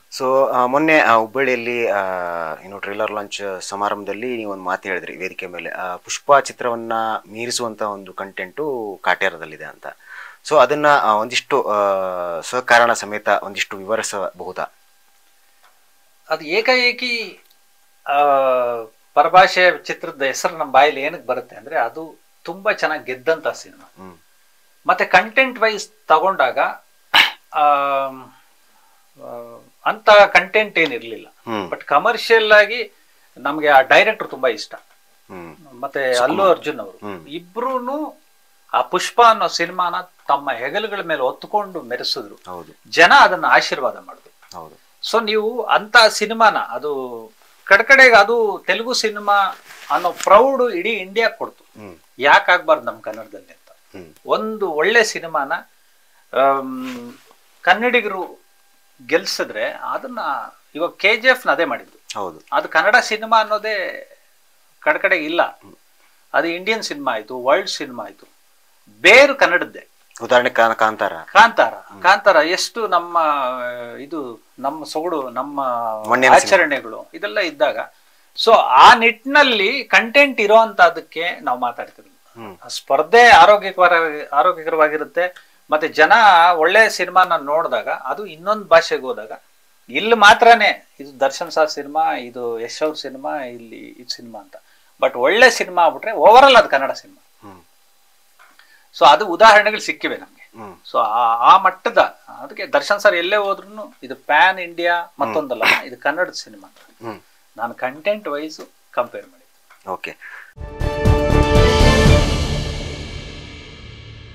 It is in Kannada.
ಸೊ ಮೊನ್ನೆ ಆ, ಹುಬ್ಬಳ್ಳಿಯಲ್ಲಿ ಆ, ಏನು ಟ್ರೇಲರ್ ಲಾಂಚ್ ಸಮಾರಂಭದಲ್ಲಿ ನೀವು ಒಂದು ಮಾತು ಹೇಳಿದ್ರಿ ವೇದಿಕೆ ಮೇಲೆ ಆ, ಪುಷ್ಪ ಚಿತ್ರವನ್ನ ಮೀರಿಸುವಂತ ಒಂದು ಕಂಟೆಂಟು ಕಾಟ್ಯಾರದಲ್ಲಿದೆ ಅಂತ ಸೊ ಅದನ್ನ ಆ, ಒಂದಿಷ್ಟು ಆ, ಸಕಾರಣ ಸಮೇತ ಒಂದಿಷ್ಟು ವಿವರಿಸಬಹುದಾ ಅದು ಏಕಾಏಕಿ ಆ, ಪರಭಾಷೆ ಚಿತ್ರದ ಹೆಸರು ನಮ್ಮ ಬಾಯಲ್ಲಿ ಏನಕ್ಕೆ ಬರುತ್ತೆ ಅಂದ್ರೆ ಅದು ತುಂಬಾ ಚೆನ್ನಾಗಿ ಗೆದ್ದಂತ ಸಿನಿಮಾ ಹ್ಮ್ ಮತ್ತೆ ಕಂಟೆಂಟ್ ವೈಸ್ ತಗೊಂಡಾಗ ಆ, ಆ, ಅಂತ ಕಂಟೆಂಟ್ ಏನಿರ್ಲಿಲ್ಲ ಹ್ಮ್ ಬಟ್ ಕಮರ್ಷಿಯಲ್ ಆಗಿ ನಮ್ಗೆ ಆ ಡೈರೆಕ್ಟರ್ ತುಂಬಾ ಇಷ್ಟ ಹ್ಮ್ ಮತ್ತೆ ಅಲ್ಲು ಅರ್ಜುನ್ ಅವರು ಹ್ಮ್. ಇಬ್ರು ಆ ಪುಷ್ಪ ಅನ್ನೋ ಸಿನಿಮಾನ ತಮ್ಮ ಹೆಗಲುಗಳ ಮೇಲೆ ಹೊತ್ತುಕೊಂಡು ಮೆರೆಸಿದ್ರು ಹೌದು ಜನ ಅದನ್ನ ಆಶೀರ್ವಾದ ಮಾಡಿದ್ರು ಹೌದು ಸೊ ನೀವು ಅಂತ ಸಿನಿಮಾನ ಅದು ಕಡೆಗೆ ಅದು ತೆಲುಗು ಸಿನಿಮಾ ಅನ್ನೋ ಪ್ರೌಡ್ ಇಡೀ ಇಂಡಿಯಾ ಕೊಡ್ತು ಹ್ಮ್ ಯಾಕೆ ಆಗ್ಬಾರ್ದು ನಮ್ಮ ಕನ್ನಡದಲ್ಲಿ ಅಂತ ಹ್ಮ್ ಒಂದು ಒಳ್ಳೆ ಸಿನಿಮಾನ ಆಮ್, ಕನ್ನಡಿಗರು ಗೆಲ್ಸಿದ್ರೆ ಅದನ್ನ ಇವಾಗ ಕೆ ಜಿ ಎಫ್ ಅದೇ ಮಾಡಿದ್ದು ಹೌದು ಅದು ಕನ್ನಡ ಸಿನಿಮಾ ಅನ್ನೋದೇ ಕಡೆ ಇಲ್ಲ ಅದು ಇಂಡಿಯನ್ ಸಿನಿಮಾ ಆಯ್ತು ವರ್ಲ್ಡ್ ಸಿನಿಮಾ ಆಯ್ತು ಬೇರು ಕನ್ನಡದ್ದೇ ಉದಾಹರಣೆ ಕಾನ್- ಕಾಂತಾರ ಕಾಂತಾರ ಕಾಂತಾರ ಎಷ್ಟು ನಮ್ಮ ಆ, ಇದು ನಮ್ಮ ಸೊಗಡು ನಮ್ಮ ಮೊನ್ನೆಯ ಸಿನಿಮಾ. ಆಚರಣೆಗಳು ಇದೆಲ್ಲ ಇದ್ದಾಗ ಸೊ ಆ ನಿಟ್ಟಿನಲ್ಲಿ ಕಂಟೆಂಟ್ ಇರೋಂತದಕ್ಕೆ ನಾವು ಮಾತಾಡ್ತಿದ್ವಿ ಹ್ಮ್ ಆ ಸ್ಪರ್ಧೆ ಆರೋಗ್ಯಕರ ಆರೋಗ್ಯಕರವಾಗಿರುತ್ತೆ ಮತ್ತೆ ಜನ ಒಳ್ಳೆ ಸಿನಿಮಾನ ನೋಡಿದಾಗ ಅದು ಇನ್ನೊಂದು ಭಾಷೆಗೆ ಹೋದಾಗ ಇಲ್ಲಿ ಮಾತ್ರನೇ ಇದು ದರ್ಶನ್ ಸರ್ ಸಿನಿಮಾ ಇದು ಯಶ್ ಅವ್ರ ಸಿನಿಮಾ ಇಲ್ಲಿ ಇದು ಸಿನಿಮಾ ಅಂತ ಬಟ್ ಒಳ್ಳೆ ಸಿನಿಮಾ ಆಗ್ಬಿಟ್ರೆ ಓವರ್ ಆಲ್ ಅದು ಕನ್ನಡ ಸಿನಿಮಾ ಹ್ಮ್ ಸೊ ಅದು ಉದಾಹರಣೆಗಳು ಸಿಕ್ಕಿವೆ ನಮ್ಗೆ ಹ್ಮ್ ಸೊ ಆ ಮಟ್ಟದ ಅದಕ್ಕೆ ದರ್ಶನ್ ಸರ್ ಎಲ್ಲೇ ಹೋದ್ರು ಇದು ಪ್ಯಾನ್ ಇಂಡಿಯಾ ಮತ್ತೊಂದಲ್ಲ ಇದು ಕನ್ನಡದ ಸಿನಿಮಾ ಹ್ಮ್ ನಾನು ಕಂಟೆಂಟ್ ವೈಸ್ ಕಂಪೇರ್ ಮಾಡಿದ್ದೆ ಓಕೆ